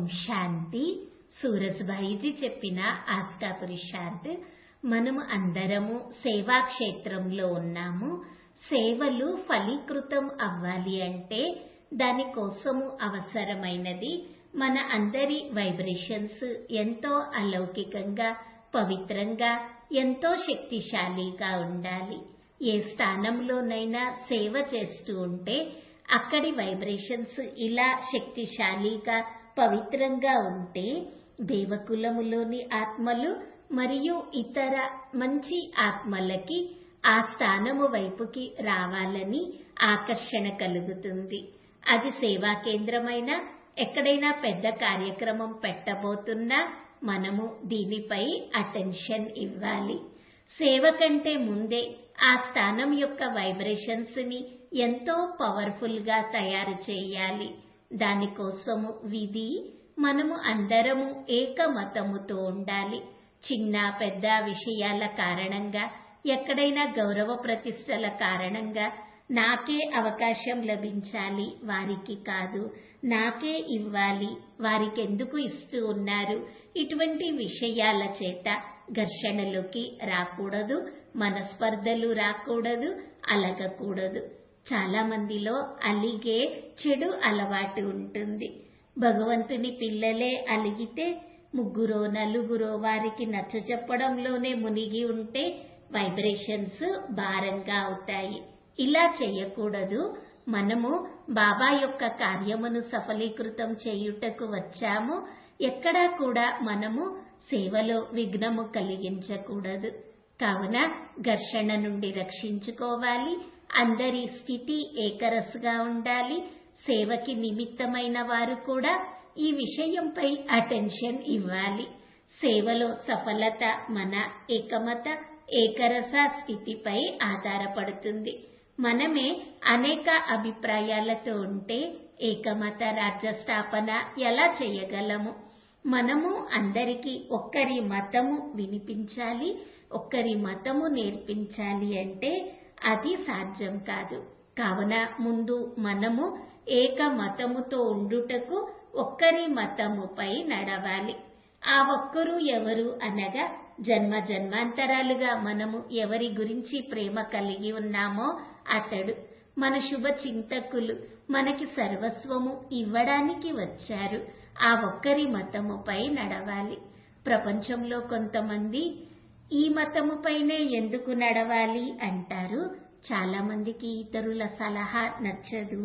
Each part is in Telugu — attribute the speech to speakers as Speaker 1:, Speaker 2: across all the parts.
Speaker 1: శాంతి సూరజ్భాయిజీ చెప్పిన ఆస్కా పురుషార్థ్ మనము అందరము సేవా క్షేత్రంలో ఉన్నాము సేవలు ఫలీకృతం అవ్వాలి అంటే దానికోసము అవసరమైనది మన అందరి వైబ్రేషన్స్ ఎంతో అలౌకికంగా పవిత్రంగా ఎంతో శక్తిశాలిగా ఉండాలి ఏ స్థానంలోనైనా సేవ చేస్తూ ఉంటే అక్కడి వైబ్రేషన్స్ ఇలా శక్తిశాలిగా పవిత్రంగా ఉంటే దేవకులములోని ఆత్మలు మరియు ఇతర మంచి ఆత్మలకి ఆ స్థానము వైపుకి రావాలని ఆకర్షణ కలుగుతుంది అది సేవా కేంద్రమైన ఎక్కడైనా పెద్ద కార్యక్రమం పెట్టబోతున్నా మనము దీనిపై అటెన్షన్ ఇవ్వాలి సేవ కంటే ముందే ఆ స్థానం యొక్క వైబ్రేషన్స్ ని ఎంతో పవర్ఫుల్ గా తయారు చేయాలి దానికోసము విధి మనము అందరము ఏకమతముతో ఉండాలి చిన్న పెద్ద విషయాల కారణంగా ఎక్కడైనా గౌరవ ప్రతిష్టల కారణంగా నాకే అవకాశం లభించాలి వారికి కాదు నాకే ఇవ్వాలి వారికి ఎందుకు ఇస్తూ ఉన్నారు ఇటువంటి విషయాల చేత ఘర్షణలోకి రాకూడదు మనస్పర్ధలు రాకూడదు అలగకూడదు చాలా మందిలో అలిగే చెడు అలవాటు ఉంటుంది భగవంతుని పిల్లలే అలిగితే ముగ్గురో నలుగురో వారికి నచ్చ చెప్పడంలోనే మునిగి ఉంటే వైబ్రేషన్స్ భారంగా అవుతాయి ఇలా చేయకూడదు మనము బాబా యొక్క కార్యమును సఫలీకృతం చేయుటకు వచ్చాము ఎక్కడా కూడా మనము సేవలో విఘ్నము కలిగించకూడదు కావున ఘర్షణ నుండి రక్షించుకోవాలి అందరి స్థితి ఏకరసుగా ఉండాలి సేవకి నిమిత్తమైన వారు కూడా ఈ విషయంపై అటెన్షన్ ఇవ్వాలి సేవలో సఫలత మన ఏకమత ఏకరస స్థితిపై ఆధారపడుతుంది మనమే అనేక అభిప్రాయాలతో ఉంటే ఏకమత రాజ్య స్థాపన ఎలా చేయగలము మనము అందరికీ ఒక్కరి మతము వినిపించాలి ఒక్కరి మతము నేర్పించాలి అంటే అది సాధ్యం కాదు కావున ముందు మనము ఏక మతముతో ఉండుటకు ఒక్కరి మతముపై నడవాలి ఆ ఒక్కరు ఎవరు అనగా జన్మ జన్మాంతరాలుగా మనము ఎవరి గురించి ప్రేమ కలిగి ఉన్నామో అతడు మన శుభ చింతకులు మనకి సర్వస్వము ఇవ్వడానికి వచ్చారు ఆ ఒక్కరి మతముపై నడవాలి ప్రపంచంలో కొంతమంది ఈ మతముపైనే ఎందుకు నడవాలి అంటారు చాలా మందికి ఇతరుల సలహా నచ్చదు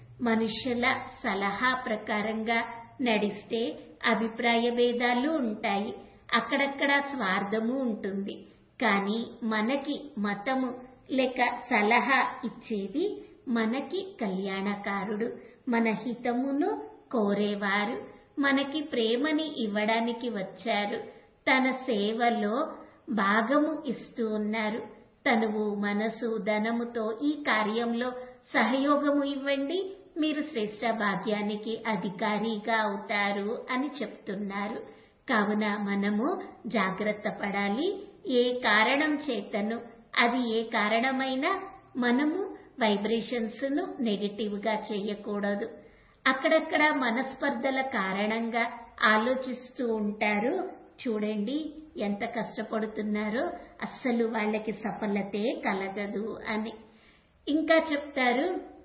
Speaker 1: మనుషుల సలహా ప్రకారంగా నడిస్తే అభిప్రాయ భేదాలు ఉంటాయి అక్కడక్కడ స్వార్థము ఉంటుంది కానీ మనకి మతము లేక సలహా ఇచ్చేది మనకి కళ్యాణకారుడు మన హితమును కోరేవారు మనకి ప్రేమని ఇవ్వడానికి వచ్చారు తన సేవలో భాగము ఇస్తూ ఉన్నారు తనువు మనసు ధనముతో ఈ కార్యంలో సహయోగము ఇవ్వండి మీరు శ్రేష్ట భాగ్యానికి అధికారిగా అవుతారు అని చెప్తున్నారు కావున మనము జాగ్రత్త పడాలి ఏ కారణం చేతను అది ఏ కారణమైనా మనము వైబ్రేషన్స్ ను నెగటివ్ గా చేయకూడదు అక్కడక్కడ మనస్పర్ధల కారణంగా ఆలోచిస్తూ ఉంటారు చూడండి ఎంత కష్టపడుతున్నారో అస్సలు వాళ్ళకి సఫలతే కలగదు అని ఇంకా చెప్తారు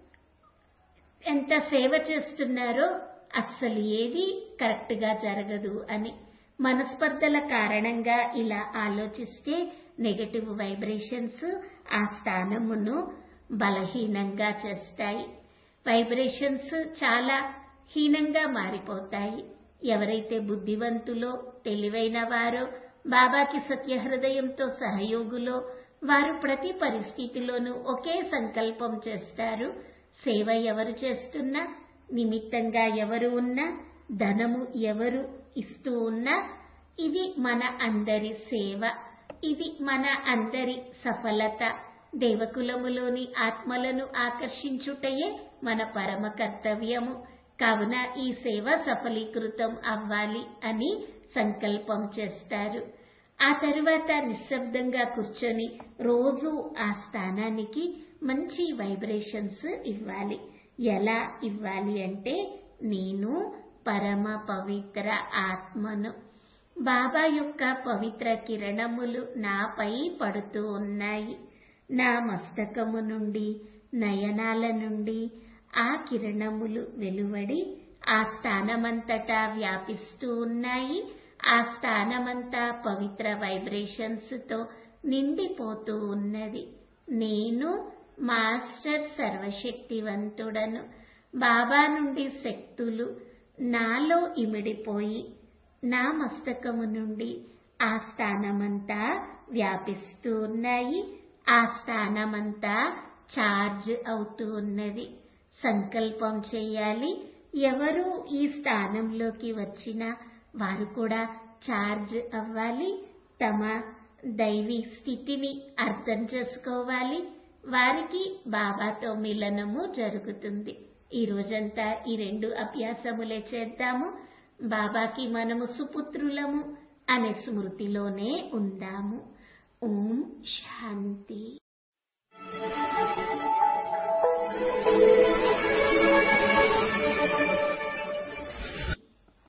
Speaker 1: ఎంత సేవ చేస్తున్నారో అస్సలు ఏది కరెక్ట్ గా జరగదు అని మనస్పర్ధల కారణంగా ఇలా ఆలోచిస్తే నెగటివ్ వైబ్రేషన్స్ ఆ స్థానమును బలహీనంగా చేస్తాయి వైబ్రేషన్స్ చాలా హీనంగా మారిపోతాయి ఎవరైతే బుద్ధివంతులో తెలివైన వారో బాబాకి సత్యహృదయంతో సహయోగులో వారు ప్రతి పరిస్థితిలోనూ ఒకే సంకల్పం చేస్తారు సేవ ఎవరు చేస్తున్నా నిమిత్తంగా ఎవరు ఉన్నా ధనము ఎవరు ఇస్తూ ఉన్నా ఇది మన అందరి సేవ ఇది మన అందరి సఫలత దేవకులములోని ఆత్మలను ఆకర్షించుటయే మన పరమ కర్తవ్యము కావున ఈ సేవ సఫలీకృతం అవ్వాలి అని సంకల్పం చేస్తారు ఆ తరువాత నిశ్శబ్దంగా కూర్చొని రోజు ఆ స్థానానికి మంచి వైబ్రేషన్స్ ఇవ్వాలి ఎలా ఇవ్వాలి అంటే నేను పరమ పవిత్ర ఆత్మను బాబా యొక్క పవిత్ర కిరణములు నాపై పడుతూ ఉన్నాయి నా మస్తకము నుండి నయనాల నుండి ఆ కిరణములు వెలువడి ఆ స్థానమంతటా వ్యాపిస్తూ ఉన్నాయి ఆ స్థానమంతా పవిత్ర వైబ్రేషన్స్ తో నిండిపోతూ ఉన్నది నేను మాస్టర్ సర్వశక్తివంతుడను బాబా నుండి శక్తులు నాలో ఇమిడిపోయి నా మస్తకము నుండి ఆ స్థానమంతా వ్యాపిస్తూ ఉన్నాయి ఆ స్థానమంతా చార్జ్ అవుతూ ఉన్నది సంకల్పం చేయాలి ఎవరు ఈ స్థానంలోకి వచ్చినా వారు కూడా చార్జ్ అవ్వాలి తమ దైవీ స్థితిని అర్థం చేసుకోవాలి వారికి బాబాతో మిలనము జరుగుతుంది ఈ రోజంతా ఈ రెండు అభ్యాసములే చేద్దాము బాబాకి మనము సుపుత్రులము అనే స్మృతిలోనే ఉందాము ఓం శాంతి